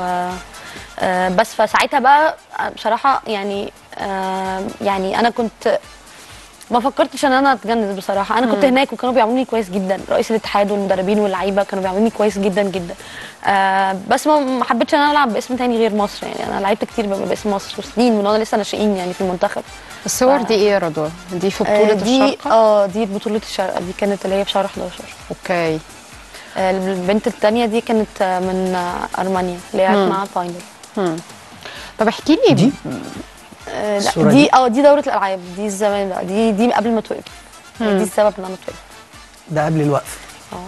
آه، بس فساعتها بقى آه، بصراحه يعني آه، يعني انا كنت ما فكرتش ان انا اتجنن بصراحه انا كنت مم. هناك وكانوا بيعاملوني كويس جدا رئيس الاتحاد والمدربين واللعيبه كانوا بيعاملوني كويس جدا جدا آه بس ما ما حبيتش ان انا العب باسم تاني غير مصر يعني انا لعبت كتير ب- باسم مصر وسنين من وانا لسه ناشئين يعني في المنتخب الصور دي ايه يا رضوى دي في بطوله آه دي الشارقه اه دي بطوله الشارقه دي كانت اللي هي في شهر 11 اوكي آه البنت الثانيه دي كانت آه، من آه ارمانيا اللي هي مم. معاها الفاينل مم. طب احكي لي دي آه لا الصورة دي دي؟ اه دي دوره الالعاب دي الزمان بقى دي دي قبل ما توقف يعني مم. دي السبب ان انا اتوقف ده قبل الوقف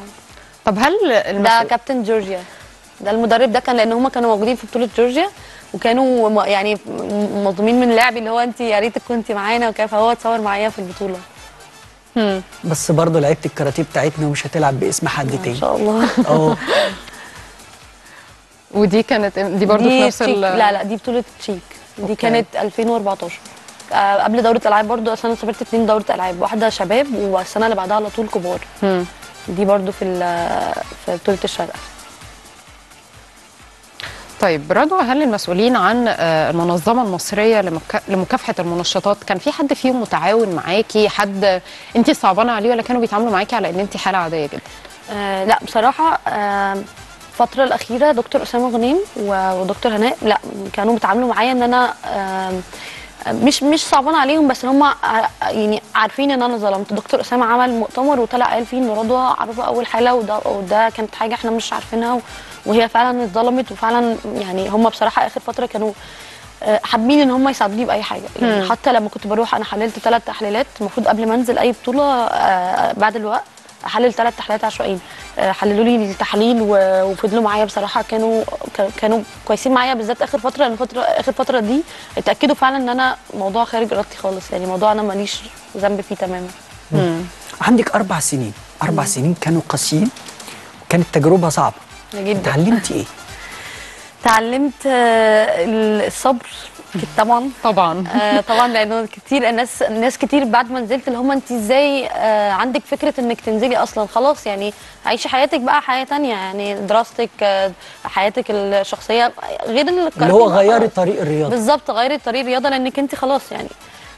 طب هل ده المسؤول كابتن جورجيا ده المدرب ده كان لان هم كانوا موجودين في بطوله جورجيا وكانوا م- يعني م- مظلومين من اللعب اللي هو انت يا ريتك كنت معانا وكده فهو اتصور معايا في البطوله بس برضه لعيبه الكاراتيه بتاعتنا ومش هتلعب باسم حد تاني ان شاء الله اه ودي كانت دي برضو في نفس تشيك. ال لا لا دي بطوله تشيك دي أوكي. كانت 2014 آه قبل دوره العاب برضو اصل انا سافرت اتنين دوره العاب واحده شباب والسنه اللي بعدها على طول كبار مم. دي برضو في ال- في بطوله الشرق طيب رضوى هل المسؤولين عن آه، المنظمه المصريه لمكا- لمكافحه المنشطات كان في حد فيهم متعاون معاكي حد انت صعبانه عليه ولا كانوا بيتعاملوا معاكي على ان انت حاله عاديه جدا آه لا بصراحة آه الفترة الأخيرة دكتور أسامة غنيم و- ودكتور هناء لا كانوا بيتعاملوا معايا إن أنا آه مش مش صعبان عليهم بس هم يعني عارفين ان انا ظلمت دكتور اسامه عمل مؤتمر وطلع قال فيه ان رضوى عرفه اول حاله وده وده كانت حاجه احنا مش عارفينها و- وهي فعلا اتظلمت وفعلا يعني هم بصراحه اخر فتره كانوا آه، حابين ان هم يساعدوني باي حاجه يعني مم. حتى لما كنت بروح انا حللت ثلاث تحليلات المفروض قبل ما انزل اي بطوله آه، بعد الوقت احلل ثلاث تحليلات عشوائيين آه، حللوا لي التحاليل و- وفضلوا معايا بصراحه كانوا كا- كانوا كويسين معايا بالذات اخر فتره لان فتره اخر فتره دي اتاكدوا فعلا ان انا موضوع خارج ارادتي خالص يعني موضوع انا ماليش ذنب فيه تماما عندك اربع سنين اربع سنين كانوا قاسيين كانت تجربه صعبه جدا اتعلمتي ايه اتعلمت آه، الصبر أكيد طبعا طبعا آه طبعا لانه كتير الناس ناس كتير بعد ما نزلت اللي هم انت ازاي آه عندك فكره انك تنزلي اصلا خلاص يعني عيشي حياتك بقى حياه تانية يعني دراستك آه حياتك الشخصيه غير اللي هو غيري طريق الرياضه بالظبط غيري طريق الرياضه لانك انت خلاص يعني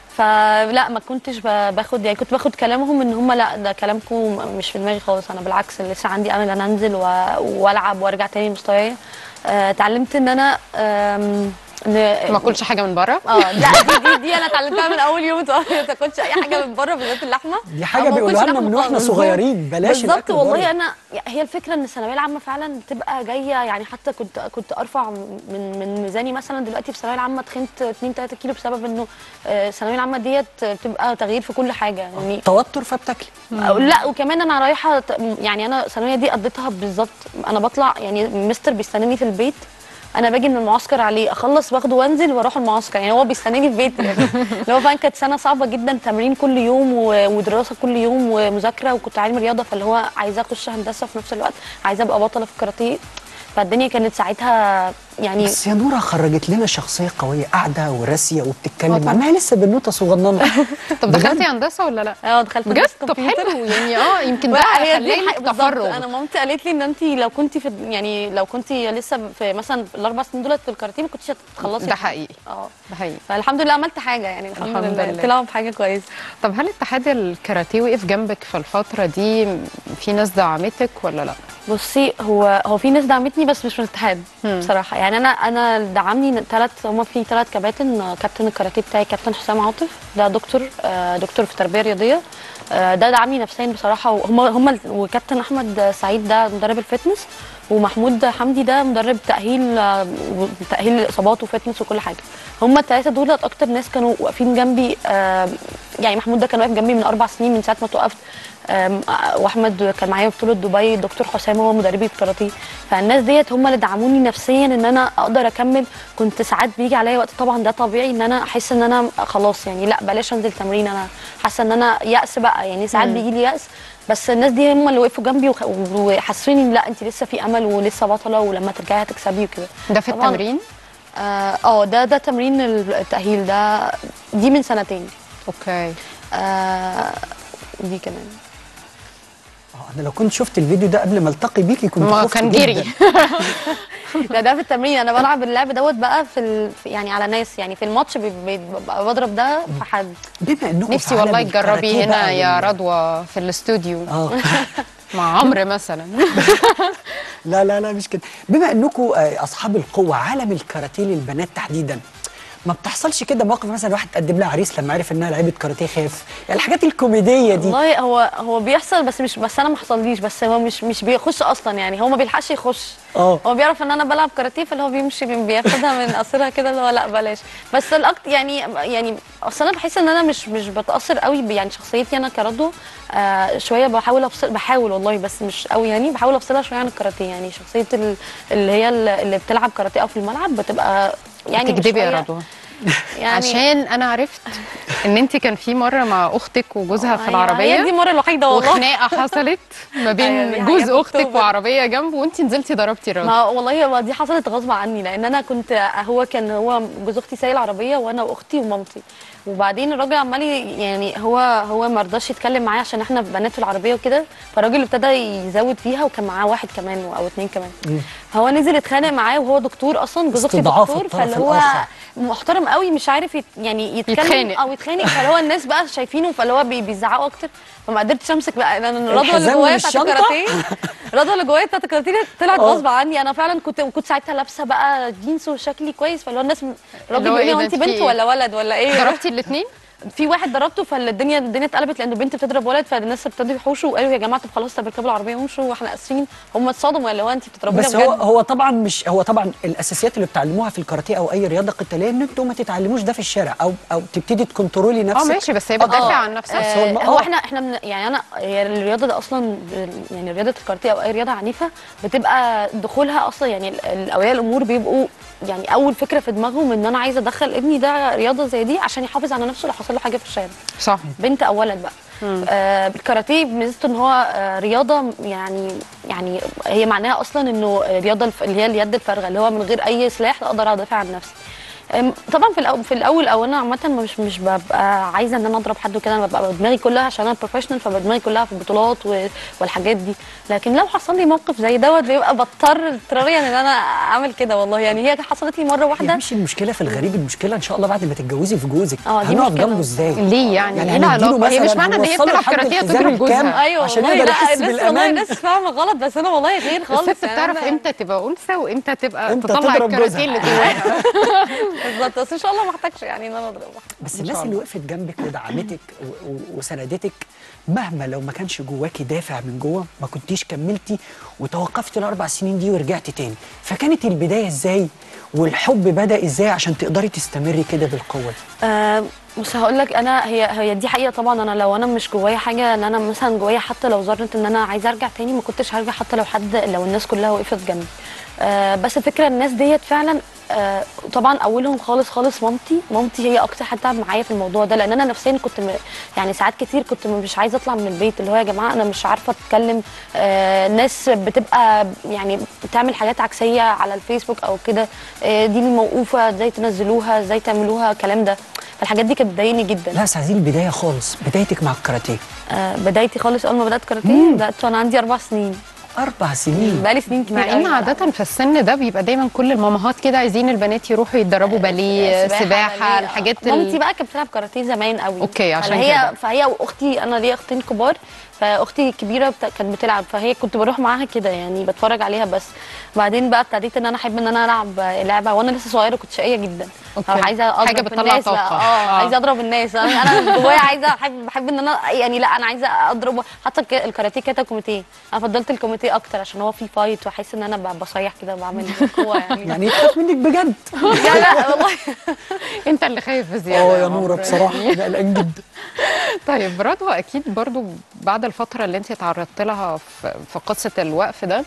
فلا ما كنتش ب- باخد يعني كنت باخد كلامهم ان هم لا ده كلامكم مش في دماغي خالص انا بالعكس لسه عندي امل ان أنا انزل و- والعب وارجع تاني لمستواي آه، اتعلمت ان انا آم، إن- ما اكلش حاجه من بره اه لا دي دي, دي انا اتعلمتها من اول يوم ما تاكلش اي حاجه من بره بالذات اللحمه دي حاجة أو ما بيقولوها باكلش لنا لحمة من واحنا خالص. صغيرين، بلاش بالظبط الأكل والله بره. انا هي الفكره ان الثانويه العامه فعلا بتبقى جايه يعني حتى كنت كنت ارفع من من ميزاني مثلا دلوقتي في الثانويه العامه تخنت 2 3 كيلو بسبب انه آه، الثانويه العامه ديت بتبقى تغيير في كل حاجه يعني توتر فبتاكلي أو لا وكمان انا رايحه ت- يعني انا الثانويه دي قضيتها بالظبط انا بطلع يعني مستر بيستناني في البيت انا باجي من المعسكر عليه اخلص باخده وانزل واروح المعسكر يعني هو بيستناني في بيتي يعني اللي هو فعلا كانت سنه صعبه جدا تمرين كل يوم و- ودراسه كل يوم ومذاكره وكنت علم رياضه فاللي هو عايزه اخش هندسه في نفس الوقت عايزه ابقى بطله في الكاراتيه فالدنيا كانت ساعتها يعني بس يا نورة خرجت لنا شخصية قوية قاعدة وراسية آه وبتتكلم طبعا. مع انها لسه بنوتة صغننة طب دخلتي هندسه ولا لا؟ اه دخلت بجد هندسة طب كمبيوتر. حلو يعني اه يمكن ده لا، هي دي خلاني الحقيقة بالظبط. تفرغ انا مامتي قالت لي ان انت لو كنت في يعني لو كنت لسه في مثلا الاربع سنين دولت في الكاراتيه ما كنتش هتخلصي ده حقيقي اه ده حقيقي فالحمد لله عملت حاجه يعني الحمد, الحمد لله لله. طلعوا بحاجه كويسه طب هل اتحاد الكاراتيه وقف جنبك في الفتره دي في ناس دعمتك ولا لا؟ بصي هو هو في ناس دعمتني بس مش من الاتحاد بصراحه يعني انا انا دعمني ثلاث هم في ثلاث كباتن كابتن الكاراتيه بتاعي كابتن حسام عاطف ده دكتور آه، دكتور في تربيه رياضيه آه، ده دعمني نفسيا بصراحه وهم هم وكابتن احمد سعيد ده مدرب الفتنس ومحمود حمدي ده مدرب تاهيل آه، تاهيل الاصابات وفتنس وكل حاجه هم الثلاثه دول اكتر ناس كانوا واقفين جنبي آه، يعني محمود ده كان واقف جنبي من اربع سنين من ساعه ما توقفت آم، آه، واحمد كان معايا بطوله دبي الدكتور حسام هو مدربي الكاراتيه فالناس ديت هم اللي دعموني نفسيا ان انا اقدر اكمل كنت ساعات بيجي عليا وقت طبعا ده طبيعي ان انا احس ان انا خلاص يعني لا بلاش انزل تمرين انا حاسه ان انا يأس بقى يعني ساعات مم. بيجي لي يأس بس الناس دي هم اللي وقفوا جنبي وخ- وحسوني ان لا انت لسه في امل ولسه بطله ولما ترجعي هتكسبي وكده ده في طبعاً- التمرين؟ اه آه، ده ده تمرين التأهيل ده دي من سنتين اوكي آه دي كمان آه، انا لو كنت شفت الفيديو ده قبل ما التقي بيكي كنت ما خفت كان جداً. جري. ده ده في التمرين انا بلعب اللعب دوت بقى في ال... في- يعني على ناس يعني في الماتش بي- بي- ببقى بضرب ده في حد بما انكم نفسي والله تجربي هنا يا رضوى في الاستوديو اه مع عمرو مثلا لا لا لا مش كده بما انكم آه، اصحاب القوه عالم الكاراتيه للبنات تحديدا ما بتحصلش كده موقف مثلا واحد قدم لها عريس لما عرف انها لعيبه كاراتيه خاف يعني الحاجات الكوميديه دي والله هو هو بيحصل بس مش بس انا ما حصليش بس هو مش مش بيخش اصلا يعني هو ما بيلحقش يخش اه هو بيعرف ان انا بلعب كاراتيه فاللي هو بيمشي بي- بياخدها من قصرها كده اللي هو لا بلاش بس الاكتر يعني يعني اصل انا بحس ان انا مش مش بتاثر قوي ب- يعني شخصيتي انا كرضوى آه شويه بحاول افصل بحاول والله بس مش قوي يعني بحاول افصلها شويه عن الكاراتيه يعني شخصيه ال- اللي هي ال- اللي بتلعب كاراتيه او في الملعب بتبقى يعني تكدبي يا شوية- رضوى يعني عشان انا عرفت ان انت كان في مره مع اختك وجوزها في أيوة، العربيه هي دي المرة الوحيدة والله. وخناقه حصلت ما بين أيوة، دي جوز حقيقة، اختك أكتوبر. وعربيه جنبه وانت نزلتي ضربتي الراجل ما والله هو دي حصلت غصب عني لان انا كنت هو كان هو جوز اختي سايق العربيه وانا واختي ومامتي وبعدين الراجل عمال ي- يعني هو هو ما رضاش يتكلم معايا عشان احنا بنات في العربيه وكده فالراجل ابتدى يزود فيها وكان معاه واحد كمان او اتنين كمان فهو نزل اتخانق معاه وهو دكتور اصلا جوز اختي استضعاف دكتور الطرف فاللي هو الآخر. محترم قوي مش عارف يت يعني يتكلم يتخانق. او يتخانق فاللي هو الناس بقى شايفينه فاللي هو بي- بيزعقوا اكتر فما قدرتش امسك بقى انا الرضوه اللي الحزام جوايا من بتاعت الشنطة؟ الكاراتيه الرضوه اللي جوايا بتاعت الكاراتيه طلعت آه. غصب عني انا فعلا كنت وكنت ساعتها لابسه بقى جينز وشكلي كويس فاللي هو الناس اللي الراجل هو بيقول إيه لي هو ده، انت أنت في بنت إيه؟ ولا ولد ولا ايه ضربتي الاثنين في واحد ضربته فالدنيا الدنيا اتقلبت لان البنت بتضرب ولد فالناس ابتدوا يحوشوا وقالوا يا جماعه طب خلاص طب اركبوا العربيه وامشوا واحنا اسفين هم اتصدموا اللي هو انت بتضربينا بس بجد هو هو طبعا مش هو طبعا الاساسيات اللي بتعلموها في الكاراتيه او اي رياضه قتاليه ان انتوا ما تتعلموش ده في الشارع او او تبتدي تكنترولي نفسك ماشي، بس هي بتدافع عن نفسها. آه بس هو الم- هو آه. احنا احنا من يعني انا هي الرياضه ده اصلا يعني رياضه الكاراتيه او اي رياضه عنيفه بتبقى دخولها اصلا يعني ال- الاولياء الامور بيبقوا يعني اول فكره في دماغهم ان انا عايزه ادخل ابني ده رياضه زي دي عشان يحافظ على نفسه لو حصل له حاجه في الشارع صح بنت او ولد بقى آه الكاراتيه ميزته ان هو آه رياضه يعني يعني هي معناها اصلا انه رياضه الف- اللي هي اليد الفارغه اللي هو من غير اي سلاح اقدر ادافع عن نفسي أم، طبعا في الاول في الاول او انا عامه مش مش ببقى عايزه ان انا اضرب حد وكده انا ببقى دماغي كلها عشان انا بروفيشنال فبقى دماغي كلها في البطولات و- والحاجات دي لكن لو حصل لي موقف زي دوت بيبقى بضطر اضطراريا ان انا اعمل كده والله يعني هي حصلت لي مره واحده مش المشكله في الغريب المشكله ان شاء الله بعد ما تتجوزي في جوزك اه دي هنقف مشكلة. جنبه ازاي ليه يعني؟ يعني ايه هنديله العلاقه؟ هي مش مثلاً معنى ان هي هنوصله بتلعب لحد كاراتيه الحزام تضرب جوزها الكام ايوه عشان والله يقدر لا يحس الناس والله بالامان الناس فاهمه غلط بس انا والله غير خالص الست يعني بتعرف أنا- امتى تبقى انثى وامتى تبقى إمتى تطلع تضرب الكاراتيه جوزها. اللي جواها بالظبط بس ان شاء الله ما احتاجش يعني ان انا اضربها بس الناس اللي وقفت جنبك ودعمتك و- و- وسندتك مهما لو ما كانش جواكي دافع من جوه ما كنتيش كملتي وتوقفتي الاربع سنين دي ورجعتي تاني فكانت البدايه ازاي والحب بدا ازاي عشان تقدري تستمري كده بالقوه دي آه بص هقول لك انا هي هي دي حقيقه طبعا انا لو انا مش جوايا حاجه ان انا مثلا جوايا حتى لو ذره ان انا عايزه ارجع تاني ما كنتش هرجع حتى لو حد لو الناس كلها وقفت جنبي آه بس الفكره الناس ديت فعلا آه طبعا اولهم خالص خالص مامتي مامتي هي اكتر حد تعب معايا في الموضوع ده لان انا نفسيا كنت م... يعني ساعات كتير كنت مش عايزه اطلع من البيت اللي هو يا جماعه انا مش عارفه اتكلم آه ناس بتبقى يعني بتعمل حاجات عكسيه على الفيسبوك او كده آه دي الموقوفه ازاي تنزلوها ازاي تعملوها الكلام ده فالحاجات دي كانت بتضايقني جدا لا بس عايزين البدايه خالص بدايتك مع الكاراتيه آه بدايتي خالص اول ما بدات كاراتيه بدات وانا عندي اربع سنين اربع سنين بقالي سنين كتير مع ان قوي. عاده في السن ده بيبقى دايما كل المامهات كده عايزين البنات يروحوا يتدربوا باليه سباحه باليه. الحاجات ال- مامتي بقى كانت بتلعب كاراتيه زمان قوي أوكي، عشان فهي كده. فهي واختي انا ليا اختين كبار فاختي الكبيره بتا... كانت بتلعب فهي كنت بروح معاها كده يعني بتفرج عليها بس بعدين بقى ابتديت ان انا احب ان انا العب لعبه وانا لسه صغيره كنت شقيه جدا أوكي. عايزه اضرب حاجة بتطلع الناس بقى. طاقة. اه آه. عايزه اضرب الناس انا انا جوايا عايزه احب بحب ان انا يعني لا انا عايزه اضرب حتى الك- الكاراتيه كاتا كوميتيه انا فضلت الكوميتيه اكتر عشان هو فيه فايت واحس ان انا ب- بصيح كده وبعمل قوه يعني يعني تخاف منك بجد لا لا والله انت اللي خايف بزياده اه يا عمرو نوره بصراحه يعني. أنا قلقان جدا طيب رضوى اكيد برضو بعد الفتره اللي انت تعرضت لها في في قصه الوقف ده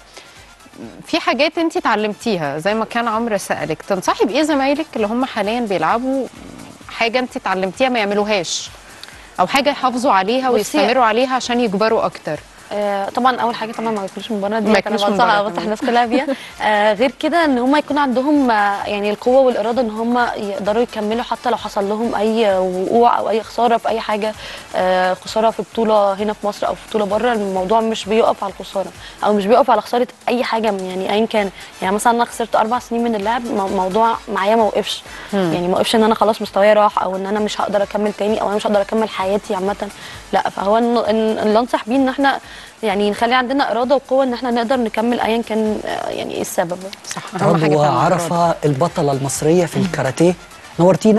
في حاجات انت اتعلمتيها زي ما كان عمرو سالك تنصحي بايه زمايلك اللي هم حاليا بيلعبوا حاجه انت اتعلمتيها ما يعملوهاش او حاجه يحافظوا عليها بصي- ويستمروا عليها عشان يكبروا اكتر آه، طبعا اول حاجه طبعا ما ياكلوش من بره دي ما انا ياكلوش من بنصح بره بنصح تمام. الناس كلها بيها آه، غير كده ان هم يكون عندهم آه، يعني القوه والاراده ان هم يقدروا يكملوا حتى لو حصل لهم اي وقوع او اي خساره في اي حاجه آه، خساره في بطوله هنا في مصر او في بطوله بره الموضوع مش بيقف على الخساره او مش بيقف على خساره اي حاجه من- يعني ايا كان يعني مثلا انا خسرت اربع سنين من اللعب مو- موضوع معايا ما وقفش مم. يعني ما وقفش ان انا خلاص مستواي راح او ان انا مش هقدر اكمل تاني او انا مش هقدر اكمل حياتي عامه لا فهو إن- إن- اللي انصح بيه ان احنا يعني نخلي عندنا اراده وقوه ان احنا نقدر نكمل ايا كان آه، يعني ايه السبب صح رضوى عرفه البطله المصريه في الكاراتيه نورتينا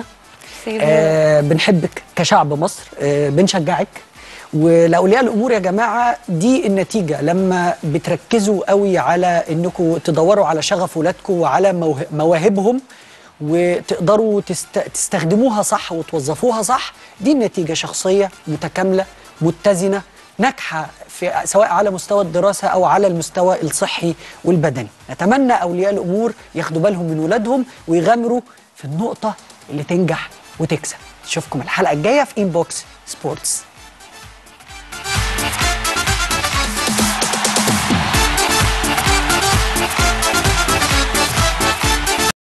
آه بنحبك كشعب مصر آه بنشجعك ولاولياء الامور يا جماعه دي النتيجه لما بتركزوا قوي على انكم تدوروا على شغف ولادكم وعلى موه- مواهبهم وتقدروا تست... تستخدموها صح وتوظفوها صح دي النتيجه شخصيه متكامله متزنه ناجحه في سواء على مستوى الدراسه او على المستوى الصحي والبدني نتمنى اولياء الامور ياخدوا بالهم من ولادهم ويغامروا في النقطه اللي تنجح وتكسب اشوفكم الحلقه الجايه في انبوكس سبورتس